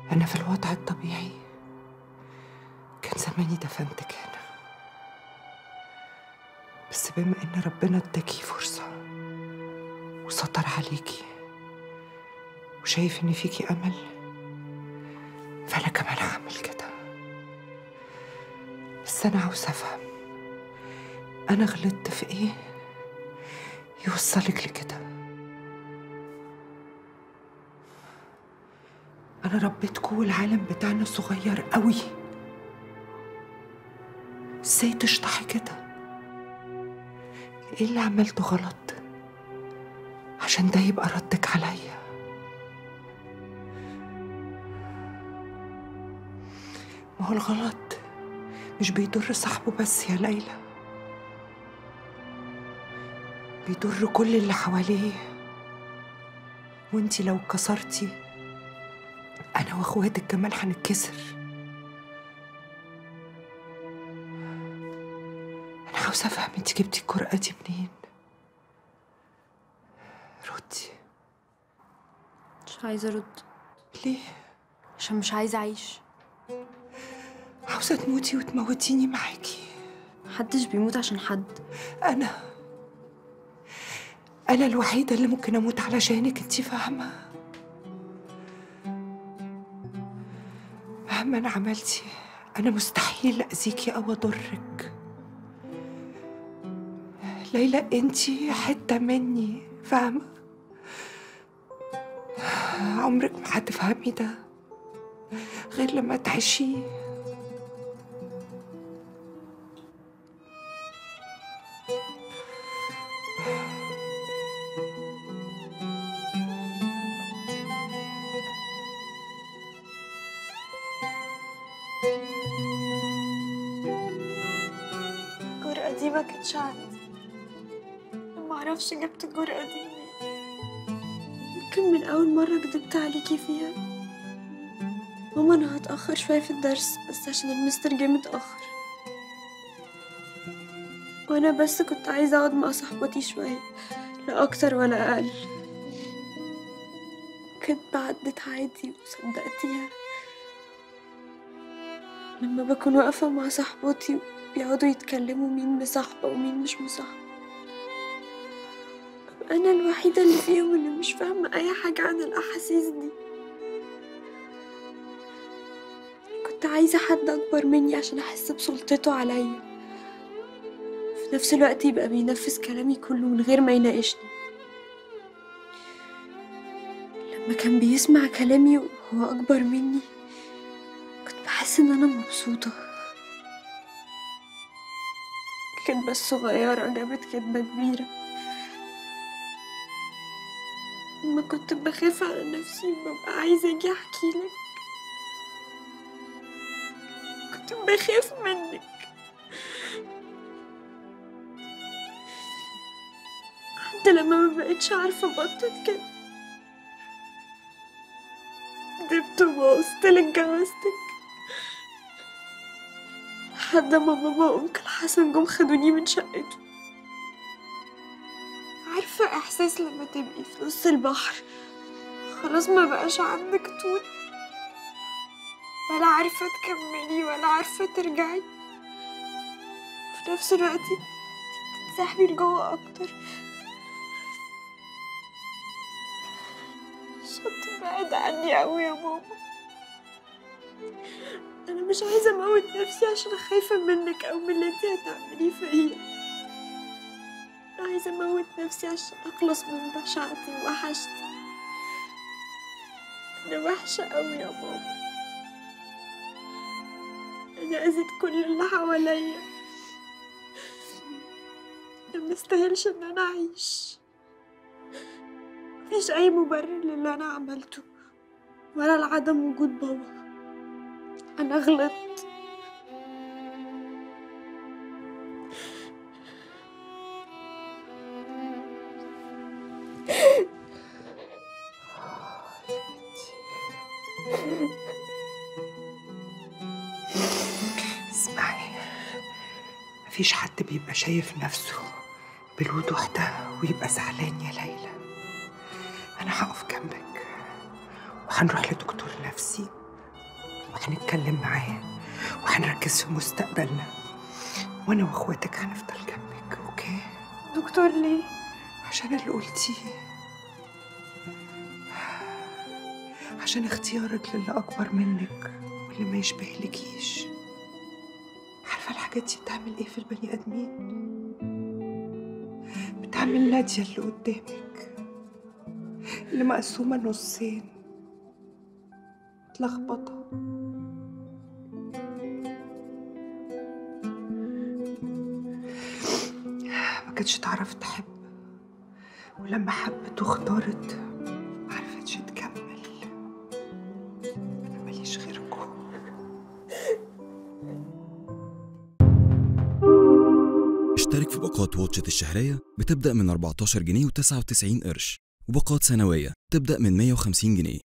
أنا في الوضع الطبيعي كان زماني دفنتك هنا بس بما إن ربنا اداكي فرصة وسطر عليكي وشايف إن فيكي أمل فأنا كمان هعمل كده بس أنا عاوزة أفهم أنا غلطت في إيه يوصلك لكده أنا ربيتكوا والعالم بتاعنا صغير قوي ازاي تشطحي كده ايه اللي عملته غلط عشان ده يبقى ردك عليا ما هو الغلط مش بيضر صاحبه بس يا ليلى بيضر كل اللي حواليه وانتي لو كسرتي انا واخواتك كمان هنتكسر انا عاوزه افهم انت جبتي الجرأة دي منين ردي مش عايزة أرد ليه عشان مش عايزة أعيش عاوزه تموتي وتموتيني معاكي محدش بيموت عشان حد انا انا الوحيده اللي ممكن اموت علشانك انت فاهمه مهما انا عملتي انا مستحيل اذيكي او اضرك ليلى انت حته مني فاهمه عمرك ما هتفهمي ده غير لما تعيشيه الجرأة دي ما كانتش عندي ما اعرفش جبت الجرأة دي منين يمكن من أول مرة كدبت عليكي فيها ماما أنا هتأخر شوية في الدرس بس عشان المستر جه متأخر وأنا بس كنت عايزة أقعد مع صاحبتي شوية لا أكتر ولا أقل كدبة عدت عادي وصدقتيها لما بكون واقفة مع صاحبتي بيقعدوا يتكلموا مين مصاحبة ومين مش مصاحبة ببقى أنا الوحيدة اللي فيهم اللي مش فاهمة أي حاجة عن الأحاسيس دي كنت عايزة حد أكبر مني عشان أحس بسلطته عليا في نفس الوقت يبقى بينفذ كلامي كله من غير ما يناقشني لما كان بيسمع كلامي وهو أكبر مني كنت بحس إن أنا مبسوطة كدبة الصغيرة جابت كدبة كبيرة لما كنت بخاف على نفسي ببقى عايزة أجي أحكيلك كنت بخاف منك حتى لما ما بقتش عارفة أبطل كده كدبت وبوظتلك جوازتك لحد ما بابا وأنكل حسن جم خدوني من شقته عارفة إحساس لما تبقي في نص البحر خلاص ما بقاش عندك طول ولا عارفة تكملي ولا عارفة ترجعي في نفس الوقت تتسحبي لجوه أكتر عشان تبعد عني أوي يا ماما أنا مش عايزة أموت نفسي عشان خايفة منك أو من اللي انتي هتعمليه فيا أنا عايزة أموت نفسي عشان أخلص من بشاعتي ووحشتي أنا وحشة أوي يا ماما أنا أذيت كل اللي حواليا أنا مستاهلش إن أنا أعيش مفيش أي مبرر للي أنا عملته ولا لعدم وجود بابا أنا غلطت اسمعي مفيش حد بيبقى شايف نفسه بالوضوح ده ويبقى زعلان يا ليلى انا هقف جنبك وهنروح لدكتور نفسي هنتكلم معاه وهنركز في مستقبلنا وانا واخواتك هنفضل جنبك اوكي دكتور ليه عشان اللي قلتيه عشان اختيارك للي اكبر منك واللي ما يشبهلكيش عارفه الحاجات دي بتعمل ايه في البني ادمين بتعمل ناديه اللي قدامك اللي مقسومه نصين متلخبطه ما كانتش تعرف تحب ولما حبت واختارت ما عرفتش تكمل انا ماليش غيركم اشترك في باقات واتشت الشهرية بتبدأ من 14 جنيه و99 قرش وباقات سنوية تبدأ من 150 جنيه